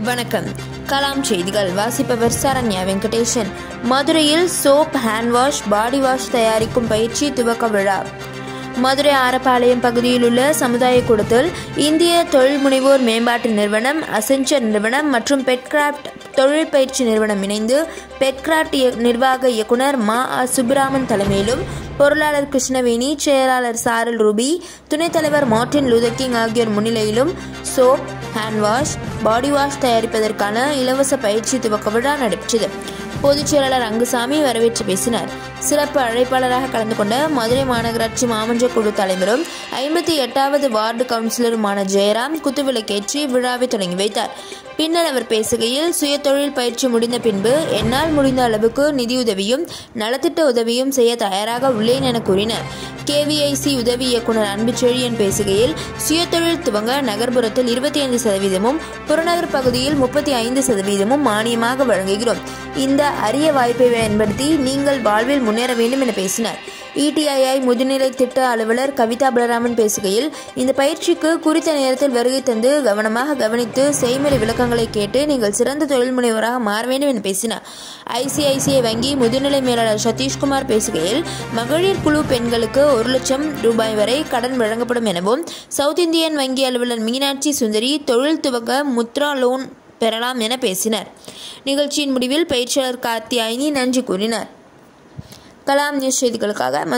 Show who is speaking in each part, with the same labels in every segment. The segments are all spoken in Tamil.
Speaker 1: வணக்கம் கலாம் செய்திகள் வாசிப்பவர் சரண்யா வெங்கடேசன் மதுரையில் soap hand wash body wash தயாரிக்கும் பயிற்சி துவக்க விழா மதுரை ஆரப்பாளையம் பகுதியில் உள்ள சமுதாய கூடத்தில் இந்திய தொழில் முனைவோர் மேம்பாட்டு நிறுவனம் அசென்சர் நிறுவனம் மற்றும் பெட்கிராஃப்ட் தொழில் பயிற்சி நிறுவனம் இணைந்து பெட்கிராஃப்ட் இய- நிர்வாக இயக்குனர் மா ஆ. சுப்பிராமன் தலைமையிலும் பொருளாளர் கிருஷ்ணவேணி செயலாளர் சாரல் ரூபி துணைத் தலைவர் மார்ட்டின் லூதர் கிங் ஆகியோர் முன்னிலையிலும் soap hand wash body wash தயாரிப்பதற்கான இலவச பயிற்சி துவக்க விழா நடைபெற்றது பொதுச் செயலாளர் அங்குசாமி வரவேற்று பேசினார் சிறப்பு அழைப்பாளராக கலந்து கொண்ட மதுரை மாநகராட்சி மாமன்ற குழு தலைவரும் ஐம்பத்தி எட்டாவது வார்டு கவுன்சிலருமான ஜெயராம் குத்துவிளக்கேற்றி விழாவை தொடங்கி வைத்தார் பின்னர் அவர் பேசுகையில் சுயதொழில் பயிற்சி முடிந்த பின்பு என்னால் முடிந்த அளவுக்கு நிதியுதவியும் நலத்திட்ட உதவியும் செய்ய தயாராக உள்ளேன் என கூறினார் கேவிஐசி உதவி இயக்குனர் அன்புச்செழியன் பேசுகையில் சுயதொழில் துவங்க நகர்ப்புறத்தில் இருபத்தி ஐந்து சதவீதமும் புறநகர் பகுதியில் முப்பத்தி ஐந்து சதவீதமும் மானியமாக வழங்குகிறோம் இந்த அரிய வாய்ப்பை பயன்படுத்தி நீங்கள் வாழ்வில் முன்னேற வேண்டும் என பேசினார் இடிஐஐ முதுநிலை திட்ட அலுவலர் கவிதா பலராமன் பேசுகையில் இந்த பயிற்சிக்கு குறித்த நேரத்தில் வருகை தந்து கவனமாக கவனித்து செய்முறை விளக்கங்களை கேட்டு நீங்கள் சிறந்த தொழில் முனைவராக மாற வேண்டும் என பேசினார் ஐசிஐசிஐ வங்கி முதுநிலை மேலாளர் சதீஷ்குமார் பேசுகையில் மகளிர் குழு பெண்களுக்கு ஒரு லட்சம் ரூபாய் வரை கடன் வழங்கப்படும் எனவும் சவுத் இந்தியன் வங்கி அலுவலர் மீனாட்சி சுந்தரி தொழில் துவங்க முத்ரா லோன் பெறலாம் என பேசினார் நிகழ்ச்சியின் முடிவில் பயிற்சியாளர் கார்த்தியாயினி நன்றி கூறினார் கலாம் நியூஸ் செய்திகளுக்காக மது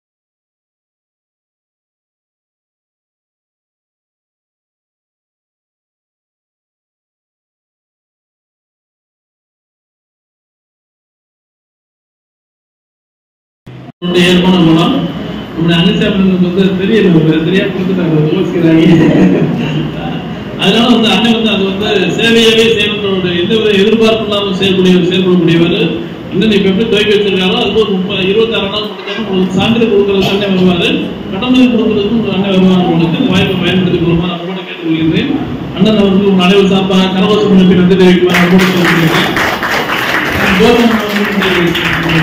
Speaker 2: நம்முடைய ஏற்பாடு மூலம் நம்முடைய அன்னசாமிக்கு வந்து தெரியல ஒரு தெரியாம கொடுத்துட்டாங்க யோசிக்கிறாங்க அதனால வந்து அண்ணன் வந்து அது வந்து சேவையாவே செய்யணுன்ற எந்த வித எதிர்பார்ப்பு இல்லாமல் செய்யக்கூடிய செயல்படக்கூடியவர் இன்னும் இப்ப எப்படி துவக்கி வச்சிருக்காரோ அது ஒரு முப்பது இருபத்தாறு நாள் முடிஞ்சாலும் உங்களுக்கு சான்றிதழ் கொடுக்கறதுக்கு அண்ணன் வருவாரு கடமையில் கொடுக்கறதுக்கும் ஒரு அண்ணன் வருவாங்க உங்களுக்கு இந்த வாய்ப்பை பயன்படுத்தி கொள்ளுமா நான் கூட கேட்டுக்கொள்கிறேன் அண்ணன் அவர்களுக்கு உங்கள் அனைவரும் சார்பாக கரகோச முன்னப்பி நன்றி தெரிவிக்குமாறு நான் கூட சொல்லிக்கிறேன் கௌதம் அவர்களுக்கு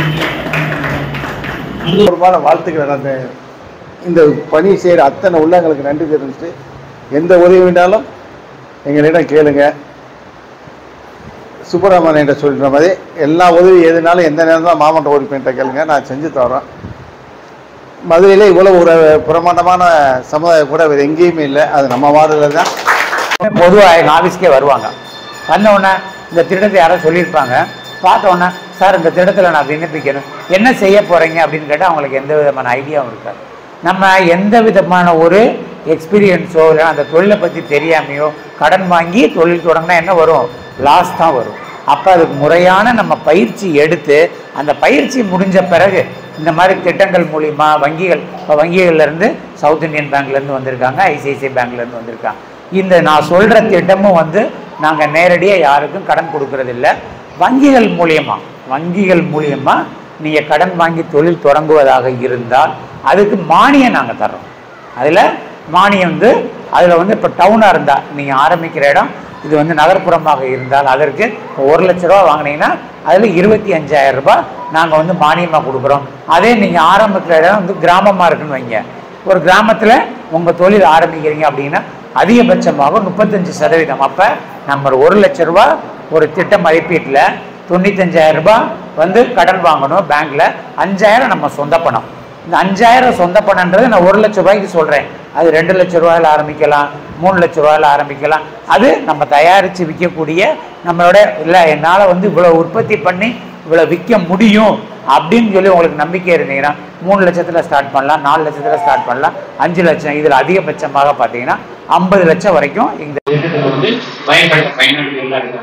Speaker 2: அடுத்த
Speaker 3: பூர்வமான வாழ்த்துக்களை அந்த இந்த பணி செய்கிற அத்தனை உள்ளங்களுக்கு நன்றி தெரிவிச்சுட்டு எந்த உதவி வேண்டாலும் எங்களிடம் கேளுங்க சுப்பிரமணியன் என்ற சொல்கிற மாதிரி எல்லா உதவி எதுனாலும் எந்த நேரம் தான் மாவட்ட உறுப்பினர்கிட்ட கேளுங்க நான் செஞ்சு தரோம் மதுரையில் இவ்வளோ ஒரு பிரமாண்டமான சமுதாயம் கூட வேறு எங்கேயுமே இல்லை அது நம்ம வார்டில் தான்
Speaker 4: பொதுவாக எங்கள் ஆஃபீஸ்க்கே வருவாங்க வந்த உடனே இந்த திட்டத்தை யாரோ சொல்லியிருப்பாங்க பார்த்த உடனே சார் இந்த திட்டத்தில் நான் விண்ணப்பிக்கணும் என்ன செய்ய போகிறீங்க அப்படின்னு கேட்டால் அவங்களுக்கு எந்த விதமான ஐடியாவும் இருக்காது நம்ம எந்த விதமான ஒரு எக்ஸ்பீரியன்ஸோ இல்லை அந்த தொழிலை பற்றி தெரியாமையோ கடன் வாங்கி தொழில் தொடங்கினா என்ன வரும் லாஸ் தான் வரும் அப்போ அதுக்கு முறையான நம்ம பயிற்சி எடுத்து அந்த பயிற்சி முடிஞ்ச பிறகு இந்த மாதிரி திட்டங்கள் மூலிமா வங்கிகள் இப்போ வங்கிகள்லேருந்து சவுத் இந்தியன் பேங்க்லேருந்து வந்திருக்காங்க ஐசிஐசிஐ பேங்க்லேருந்து வந்திருக்காங்க இந்த நான் சொல்கிற திட்டமும் வந்து நாங்கள் நேரடியாக யாருக்கும் கடன் கொடுக்கறதில்ல வங்கிகள் மூலியமா வங்கிகள் மூலியமா நீங்கள் கடன் வாங்கி தொழில் தொடங்குவதாக இருந்தால் அதுக்கு மானியம் நாங்கள் தர்றோம் அதில் மானியம் வந்து அதில் வந்து இப்போ டவுனாக இருந்தால் நீங்கள் ஆரம்பிக்கிற இடம் இது வந்து நகர்ப்புறமாக இருந்தால் அதற்கு ஒரு லட்ச ரூபா வாங்கினீங்கன்னா அதில் இருபத்தி அஞ்சாயிரம் ரூபாய் நாங்கள் வந்து மானியமாக கொடுக்குறோம் அதே நீங்கள் ஆரம்பிக்கிற இடம் வந்து கிராமமாக இருக்குன்னு வைங்க ஒரு கிராமத்தில் உங்கள் தொழில் ஆரம்பிக்கிறீங்க அப்படின்னா அதிகபட்சமாக முப்பத்தஞ்சு சதவீதம் அப்போ நம்ம ஒரு லட்ச ரூபா ஒரு திட்ட மதிப்பீட்டில் தொண்ணூத்தஞ்சாயிரம் ரூபாய் வந்து கடன் வாங்கணும் பேங்க்ல அஞ்சாயிரம் நம்ம சொந்த பணம் இந்த அஞ்சாயிரம் சொந்த பணம்ன்றது நான் ஒரு லட்ச ரூபாய்க்கு சொல்றேன் அது ரெண்டு லட்ச ரூபாயில ஆரம்பிக்கலாம் மூணு லட்ச ரூபாயில ஆரம்பிக்கலாம் அது நம்ம தயாரித்து விற்கக்கூடிய நம்மளோட இல்லை என்னால் வந்து இவ்வளோ உற்பத்தி பண்ணி இவ்வளோ விற்க முடியும் அப்படின்னு சொல்லி உங்களுக்கு நம்பிக்கை இருந்தீங்கன்னா மூணு லட்சத்தில் ஸ்டார்ட் பண்ணலாம் நாலு லட்சத்தில் ஸ்டார்ட் பண்ணலாம் அஞ்சு லட்சம் இதில் அதிகபட்சமாக பார்த்தீங்கன்னா ஐம்பது லட்சம் வரைக்கும் இந்த திட்டத்தில் வந்து பயன்படுத்த பயன்படுத்தி இருக்கு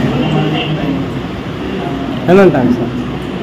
Speaker 3: என்னன்ட்டாங்க சார்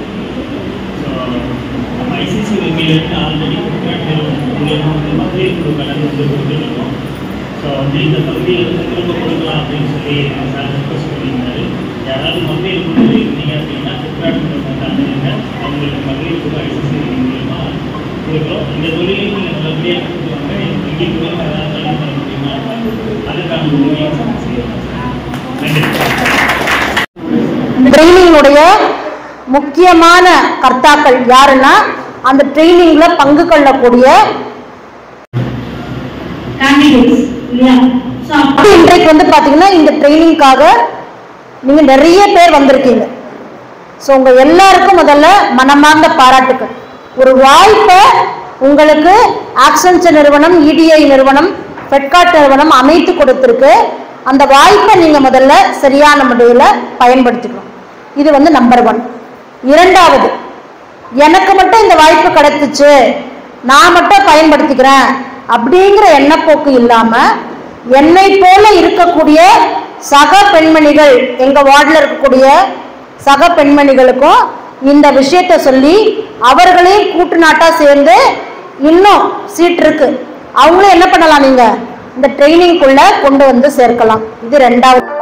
Speaker 2: ஐசிசி வங்கியிலிருந்து ஆல்ரெடி மூலியமாக வந்து மகளிர் குழு கடன் வந்து கொடுத்துருக்கோம் ஸோ வந்து இந்த பகுதியில் வந்து திரும்ப கொடுக்கலாம் அப்படின்னு சொல்லி சார் ரிக்வஸ்ட் பண்ணியிருந்தாரு யாராவது மகளிர் குழு இருந்தீங்க அப்படின்னா ஃப்ளிப்கார்ட் மூலமாக அனுப்புங்க அவங்களுக்கு மகளிர் குழு ஐசிசி மூலியமாக கொடுக்குறோம் இந்த தொழிலை நீங்கள் நல்லபடியாக கொடுத்துருவாங்க வங்கி மூலியமாக ஏதாவது கடன் பண்ண முடியுமா அதுக்கான உதவியை செய்யலாம் நன்றி
Speaker 5: ட்ரைனிங்குடைய முக்கியமான கர்த்தாக்கள் யாருன்னா அந்த ட்ரைனிங்ல பங்கு கொள்ளக்கூடிய கேண்டிடேட்ஸ் இல்லையா அப்படி இன்றைக்கு வந்து பாத்தீங்கன்னா இந்த ட்ரைனிங்காக நீங்க நிறைய பேர் வந்திருக்கீங்க ஸோ உங்க எல்லாருக்கும் முதல்ல மனமார்ந்த பாராட்டுக்கள் ஒரு வாய்ப்பை உங்களுக்கு ஆக்சன்ஸ் நிறுவனம் இடிஐ நிறுவனம் ஃபெட்காட் நிறுவனம் அமைத்து கொடுத்துருக்கு அந்த வாய்ப்பை நீங்க முதல்ல சரியான முறையில் பயன்படுத்திக்கணும் இது வந்து நம்பர் ஒன் இரண்டாவது எனக்கு மட்டும் இந்த வாய்ப்பு கிடைத்துச்சு நான் மட்டும் பயன்படுத்திக்கிறேன் அப்படிங்கிற எண்ணப்போக்கு இல்லாம என்னை போல இருக்கக்கூடிய சக பெண்மணிகள் எங்க வார்டில் இருக்கக்கூடிய சக பெண்மணிகளுக்கும் இந்த விஷயத்த சொல்லி அவர்களையும் கூட்டு நாட்டா சேர்ந்து இன்னும் சீட் இருக்கு அவங்களும் என்ன பண்ணலாம் நீங்க இந்த ட்ரைனிங்குள்ள கொண்டு வந்து சேர்க்கலாம் இது ரெண்டாவது